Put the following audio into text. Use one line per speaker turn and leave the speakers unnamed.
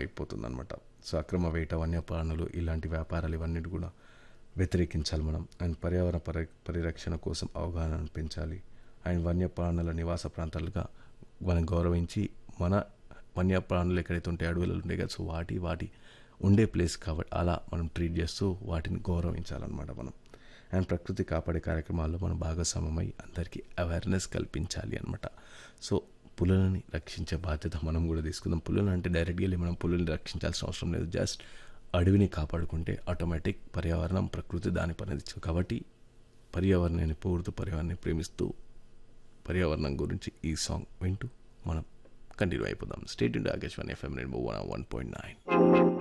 అయిపోతుంది అనమాట సో అక్రమ వేట వన్యప్రాణులు ఇలాంటి వ్యాపారాలు ఇవన్నీ కూడా వ్యతిరేకించాలి మనం అండ్ పర్యావరణ పరి పరిరక్షణ కోసం అవగాహన పెంచాలి అండ్ వన్యప్రాణుల నివాస ప్రాంతాలుగా మనం గౌరవించి మన వన్యప్రాణులు ఎక్కడైతే ఉంటాయి అడవులలో ఉంటాయి కదా సో వాటి వాటి ఉండే ప్లేస్ కాబట్టి అలా మనం ట్రీట్ చేస్తూ వాటిని గౌరవించాలన్నమాట మనం అండ్ ప్రకృతి కాపాడే కార్యక్రమాల్లో మనం భాగస్వామ్యమై అందరికీ అవేర్నెస్ కల్పించాలి అనమాట సో పులులని రక్షించే బాధ్యత మనం కూడా తీసుకుందాం పులులను అంటే డైరెక్ట్గా వెళ్ళి మనం పులుల్ని రక్షించాల్సిన అవసరం లేదు జస్ట్ అడవిని కాపాడుకుంటే ఆటోమేటిక్ పర్యావరణం ప్రకృతి దాని పని కాబట్టి పర్యావరణాన్ని పోరుతూ పర్యావరణాన్ని ప్రేమిస్తూ పర్యావరణం గురించి ఈ సాంగ్ వింటూ మనం కంటిన్యూ అయిపోదాం stay tuned Akashvani FM rainbow one one point nine